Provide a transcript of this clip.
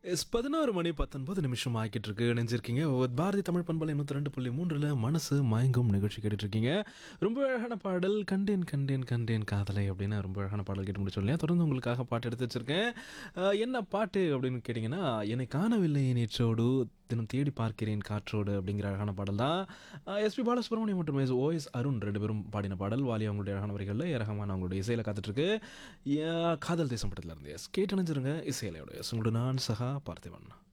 S பதினாறு மணி பத்தொன்பது நிமிஷம் ஆகிட்டு இருக்கு இணைஞ்சிருக்கீங்க ஒரு பாரதி தமிழ் பண்பலை நூற்றி ரெண்டு புள்ளி மூன்றில் மனசு மயங்கும் நிகழ்ச்சி கேட்டுட்டு இருக்கீங்க ரொம்ப அழகான பாடல் கண்டேன் கண்டேன் கண்டேன் காதலை அப்படின்னு ரொம்ப அழகான பாடல் கேட்டு முடிச்சோம் இல்லையா தொடர்ந்து உங்களுக்காக பாட்டு எடுத்து வச்சிருக்கேன் அஹ், என்ன பாட்டு அப்படின்னு கேட்டிங்கன்னா என்னை காணவில்லை நேற்றோடு தினம் தேடி பார்க்கிறேன் காற்றோடு அப்படிங்கிற அழகான பாடல் தான் எஸ்பி பாலசுப்ரமணியம் மற்றும் எஸ் ஓஎஸ் அருண் ரெண்டு பேரும் பாடின பாடல் வாலி அவங்களுடைய அழகான வரிகளில் ஏரகமான அவங்களுடைய இசையில் காத்துட்ருக்கு காதல் தேசம் படத்தில் இருந்து எஸ் கேட்டு நினைச்சிருங்க இசையிலையோட எஸ் உங்களோட நான் சகா பார்த்திபன்